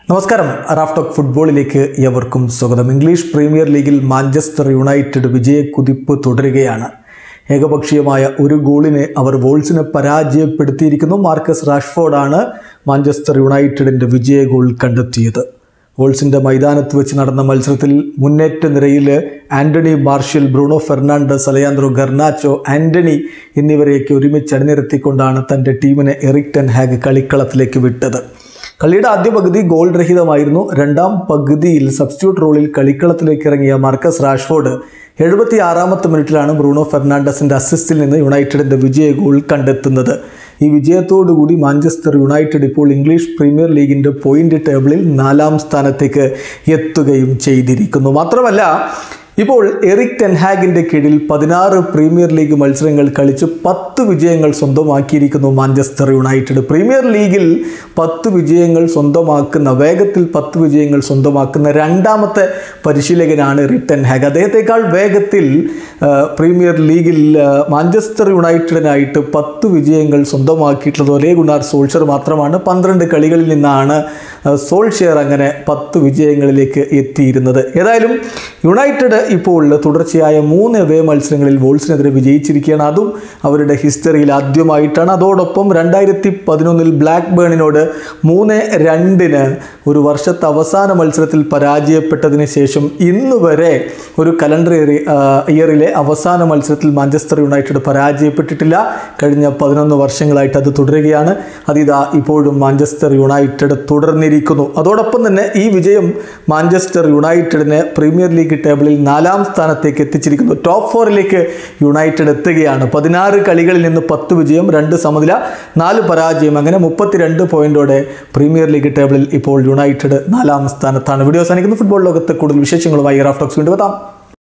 നമസ്കാരം റാഫ്ടോക്ക് ഫുട്ബോളിലേക്ക് ഏവർക്കും സ്വാഗതം ഇംഗ്ലീഷ് പ്രീമിയർ ലീഗിൽ മാഞ്ചസ്റ്റർ യുണൈറ്റഡ് വിജയക്കുതിപ്പ് തുടരുകയാണ് ഏകപക്ഷീയമായ ഒരു ഗോളിന് അവർ വോൾസിനെ പരാജയപ്പെടുത്തിയിരിക്കുന്നു മാർക്കസ് റാഷ്ഫോർഡാണ് മാഞ്ചസ്റ്റർ യുണൈറ്റഡിൻ്റെ വിജയ ഗോൾ കണ്ടെത്തിയത് വോൾസിൻ്റെ മൈതാനത്ത് വെച്ച് നടന്ന മത്സരത്തിൽ മുന്നേറ്റ നിരയിൽ Anthony Martial Bruno Fernandes Alejandro Garnacho Antony എന്നിവരെയൊക്കെ ഒരുമിച്ച് അണിനിരത്തിക്കൊണ്ടാണ് തൻ്റെ ടീമിനെ എറിക് ടെൻ ഹാഗ് കളിക്കളത്തിലേക്ക് വിട്ടത് കളിയുടെ ആദ്യ പകുതി ഗോൾ രഹിതമായിരുന്നു രണ്ടാം പകുതിയിൽ സബ്സ്റ്റിറ്റ്യൂട്ട് റോളിൽ കളിക്കളത്തിലേക്ക് ഇറങ്ങിയ മാർക്കസ് റാഷ്ഫോർഡ് എഴുപത്തി ആറാമത്തെ മിനിറ്റിലാണ് ബ്രൂണോ ഫെർണാണ്ടസിൻ്റെ അസിസ്റ്റിൽ നിന്ന് യുണൈറ്റഡിൻ്റെ വിജയ ഗോൾ കണ്ടെത്തുന്നത് ഈ വിജയത്തോടുകൂടി മാഞ്ചസ്റ്റർ യുണൈറ്റഡ് ഇപ്പോൾ ഇംഗ്ലീഷ് പ്രീമിയർ ലീഗിൻ്റെ പോയിന്റ് ടേബിളിൽ നാലാം സ്ഥാനത്തേക്ക് എത്തുകയും ചെയ്തിരിക്കുന്നു മാത്രമല്ല ഇപ്പോൾ എറിക് ടെൻഹാഗിൻ്റെ കീഴിൽ പതിനാറ് പ്രീമിയർ ലീഗ് മത്സരങ്ങൾ കളിച്ച് പത്ത് വിജയങ്ങൾ സ്വന്തമാക്കിയിരിക്കുന്നു മാഞ്ചസ്റ്റർ യുണൈറ്റഡ് പ്രീമിയർ ലീഗിൽ പത്ത് വിജയങ്ങൾ സ്വന്തമാക്കുന്ന വേഗത്തിൽ പത്ത് വിജയങ്ങൾ സ്വന്തമാക്കുന്ന രണ്ടാമത്തെ പരിശീലകനാണ് എറിക് ടെൻഹാഗ് അദ്ദേഹത്തെക്കാൾ വേഗത്തിൽ ആ, പ്രീമിയർ ലീഗിൽ ആ, മാഞ്ചസ്റ്റർ യുണൈറ്റഡിനായിട്ട് പത്ത് വിജയങ്ങൾ സ്വന്തമാക്കിയിട്ടുള്ളത് ഒരേ ഗുണാർ സോൾഷർ മാത്രമാണ് പന്ത്രണ്ട് കളികളിൽ നിന്നാണ് ആ, സോൾഷെയർ അങ്ങനെ പത്ത് വിജയങ്ങളിലേക്ക് എത്തിയിരുന്നത് ഏതായാലും യുണൈറ്റഡ് ഇപ്പോൾ തുടർച്ചയായ മൂന്ന് വേ മത്സരങ്ങളിൽ വോൾസിനെതിരെ വിജയിച്ചിരിക്കുകയാണ് അതും അവരുടെ ഹിസ്റ്ററിയിൽ ആദ്യമായിട്ടാണ് അതോടൊപ്പം രണ്ടായിരത്തി പതിനൊന്നിൽ ബ്ലാക്ക് ബേണിനോട് മൂന്ന് രണ്ടിന് ഒരു വർഷത്തെ അവസാന മത്സരത്തിൽ പരാജയപ്പെട്ടതിന് ശേഷം ഇന്ന് വരെ ഒരു കലണ്ടർ ഇയറിലെ അവസാന മത്സരത്തിൽ മാഞ്ചസ്റ്റർ യുണൈറ്റഡ് പരാജയപ്പെട്ടിട്ടില്ല കഴിഞ്ഞ പതിനൊന്ന് വർഷങ്ങളായിട്ട് അത് തുടരുകയാണ് അതിതാ ഇപ്പോഴും മാഞ്ചസ്റ്റർ യുണൈറ്റഡ് തുടർന്നിരിക്കുന്നു അതോടൊപ്പം തന്നെ ഈ വിജയം മാഞ്ചസ്റ്റർ യുണൈറ്റഡിനെ പ്രീമിയർ ലീഗ് ടേബിളിൽ നാലാം സ്ഥാനത്തേക്ക് എത്തിച്ചിരിക്കുന്നു ടോപ്പ് ഫോറിലേക്ക് യുണൈറ്റഡ് എത്തുകയാണ് പതിനാറ് കളികളിൽ നിന്ന് പത്ത് വിജയം രണ്ട് സമനില നാല് പരാജയം അങ്ങനെ മുപ്പത്തിരണ്ട് പോയിന്റോടെ പ്രീമിയർ ലീഗ് ടേബിളിൽ ഇപ്പോൾ യുണൈറ്റഡ് നാലാം സ്ഥാനത്താണ് വീഡിയോ അവസാനിക്കുന്നു ഫുട്ബോൾ ലോകത്ത് കൂടുതൽ വിശേഷങ്ങളുമായി റാഫ്റ്റോക്സ് വീണ്ടും എത്താം